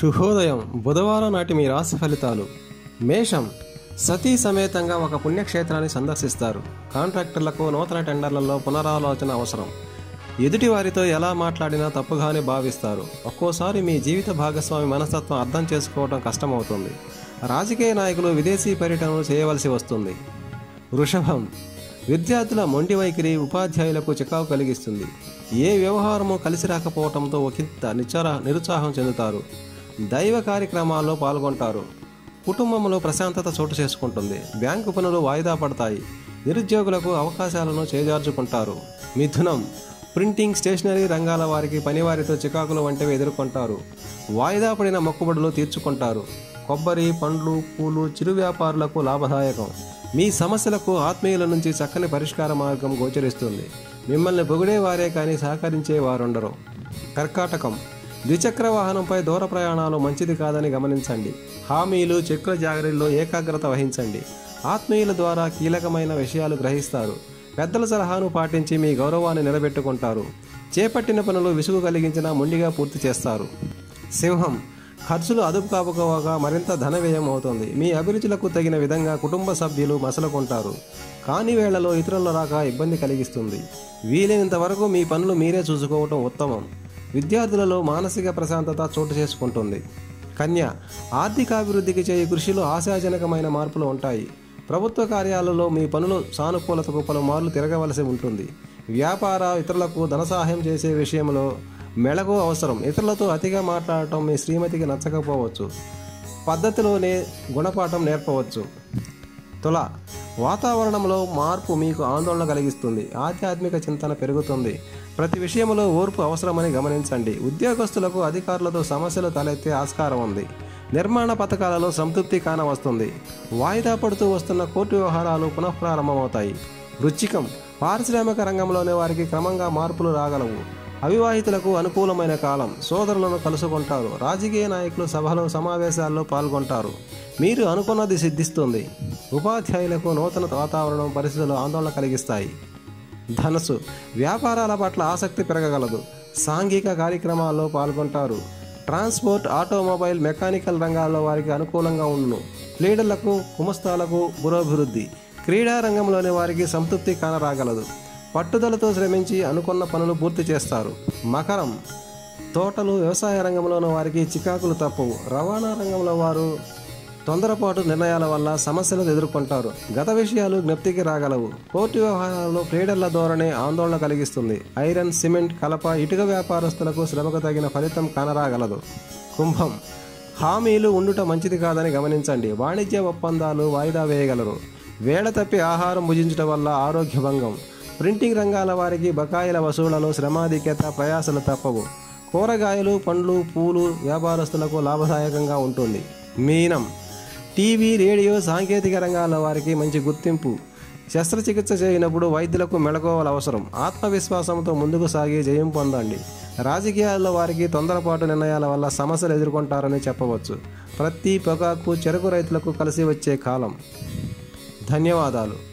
శుభోదయం బుధవారం నాటి మీ రాశి ఫలితాలు మేషం సతీ సమేతంగా ఒక పుణ్యక్షేత్రాన్ని సందర్శిస్తారు కాంట్రాక్టర్లకు నూతన టెండర్లలో పునరాలోచన అవసరం ఎదుటి వారితో ఎలా మాట్లాడినా తప్పుగానే భావిస్తారు ఒక్కోసారి మీ జీవిత భాగస్వామి మనస్తత్వం అర్థం చేసుకోవడం కష్టమవుతుంది రాజకీయ నాయకులు విదేశీ పర్యటనలు చేయవలసి వస్తుంది వృషభం విద్యార్థుల మొండి వైఖరి ఉపాధ్యాయులకు చికాకు కలిగిస్తుంది ఏ వ్యవహారము కలిసి రాకపోవడంతో ఒకంత నిచార నిరుత్సాహం చెందుతారు దైవ కార్యక్రమాల్లో పాల్గొంటారు కుటుంబంలో ప్రశాంతత చోటు చేసుకుంటుంది బ్యాంకు పనులు వాయిదా పడతాయి నిరుద్యోగులకు అవకాశాలను చేజార్చుకుంటారు మిథునం ప్రింటింగ్ స్టేషనరీ రంగాల వారికి పనివారితో చికాకులు వంటివి ఎదుర్కొంటారు వాయిదా పడిన మొక్కుబడులు తీర్చుకుంటారు కొబ్బరి పండ్లు పూలు చిరు వ్యాపారులకు లాభదాయకం మీ సమస్యలకు ఆత్మీయుల నుంచి చక్కని పరిష్కార మార్గం గోచరిస్తుంది మిమ్మల్ని పొగిడేవారే కానీ సహకరించే వారుండరు కర్కాటకం ద్విచక్ర వాహనంపై దూర ప్రయాణాలు మంచిది కాదని గమనించండి హామీలు చెక్కుల జాగ్రత్తలో ఏకాగ్రత వహించండి ఆత్మీయుల ద్వారా కీలకమైన విషయాలు గ్రహిస్తారు పెద్దల సలహాను పాటించి మీ గౌరవాన్ని నిలబెట్టుకుంటారు చేపట్టిన పనులు విసుగు కలిగించినా మొండిగా పూర్తి చేస్తారు సింహం ఖర్చులు అదుపు కాకపోగా మరింత ధన వ్యయం అవుతుంది మీ అభిరుచులకు తగిన విధంగా కుటుంబ సభ్యులు మసలుకుంటారు కాని వేళలో ఇతరుల రాక ఇబ్బంది కలిగిస్తుంది వీలైనంత వరకు మీ పనులు మీరే చూసుకోవటం ఉత్తమం విద్యార్థులలో మానసిక ప్రశాంతత చోటు చేసుకుంటుంది కన్య ఆర్థికాభివృద్ధికి చేయి కృషిలో ఆశాజనకమైన మార్పులు ఉంటాయి ప్రభుత్వ కార్యాలలో మీ పనులు సానుకూలతకు పలుమార్లు తిరగవలసి ఉంటుంది వ్యాపార ఇతరులకు ధన సహాయం చేసే విషయంలో మెళకు అవసరం ఇతరులతో అతిగా మాట్లాడటం మీ శ్రీమతికి నచ్చకపోవచ్చు పద్ధతిలోనే గుణపాఠం నేర్పవచ్చు తుల వాతావరణంలో మార్పు మీకు ఆందోళన కలిగిస్తుంది ఆధ్యాత్మిక చింతన పెరుగుతుంది ప్రతి విషయంలో ఓర్పు అవసరమని గమనించండి ఉద్యోగస్తులకు అధికారులతో సమస్యలు తలెత్తే ఆస్కారం ఉంది నిర్మాణ పథకాలలో సంతృప్తి కానవస్తుంది వాయిదా పడుతూ వస్తున్న కోర్టు వ్యవహారాలు పునఃప్రారంభమవుతాయి రుచికం పారిశ్రామిక రంగంలోని వారికి క్రమంగా మార్పులు రాగలవు అవివాహితులకు అనుకూలమైన కాలం సోదరులను కలుసుకుంటారు రాజకీయ నాయకులు సభలో సమావేశాల్లో పాల్గొంటారు మీరు అనుకున్నది సిద్ధిస్తుంది ఉపాధ్యాయులకు నూతన వాతావరణం పరిస్థితులు ఆందోళన కలిగిస్తాయి ధనసు వ్యాపారాల పట్ల ఆసక్తి పెరగగలదు సాంఘిక కార్యక్రమాల్లో పాల్గొంటారు ట్రాన్స్పోర్ట్ ఆటోమొబైల్ మెకానికల్ రంగాల్లో వారికి అనుకూలంగా ఉండును లీడర్లకు కుమస్తాలకు పురోభివృద్ధి క్రీడా రంగంలోని వారికి సంతృప్తి కానరాగలదు పట్టుదలతో శ్రమించి అనుకున్న పనులు పూర్తి చేస్తారు మకరం తోటలు వ్యవసాయ రంగంలోని వారికి చికాకులు తప్పవు రవాణా రంగంలో వారు తొందరపాటు నిర్ణయాల వల్ల సమస్యలు ఎదుర్కొంటారు గత విషయాలు జ్ఞప్తికి రాగలవు కోర్టు వ్యవహారాల్లో ట్రేడర్ల ధోరణి ఆందోళన కలిగిస్తుంది ఐరన్ సిమెంట్ కలప ఇటుక వ్యాపారస్తులకు శ్రమకు తగిన ఫలితం కానరాగలదు కుంభం హామీలు ఉండుట మంచిది కాదని గమనించండి వాణిజ్య ఒప్పందాలు వాయిదా వేయగలరు వేళ తప్పి ఆహారం భుజించడం వల్ల ఆరోగ్య భంగం ప్రింటింగ్ రంగాల వారికి బకాయిల వసూళ్లలో శ్రమాధిక్యత ప్రయాసలు తప్పవు కూరగాయలు పండ్లు పూలు వ్యాపారస్తులకు లాభదాయకంగా ఉంటుంది మీనం టీవీ రేడియో సాంకేతిక రంగాల వారికి మంచి గుర్తింపు శస్త్రచికిత్స చేయనప్పుడు వైద్యులకు మెళకువలు అవసరం ఆత్మవిశ్వాసంతో ముందుకు సాగి జయం పొందండి రాజకీయాల్లో వారికి తొందరపాటు నిర్ణయాల వల్ల సమస్యలు ఎదుర్కొంటారని చెప్పవచ్చు ప్రతి పొగాకు చెరకు రైతులకు కలిసి వచ్చే కాలం ధన్యవాదాలు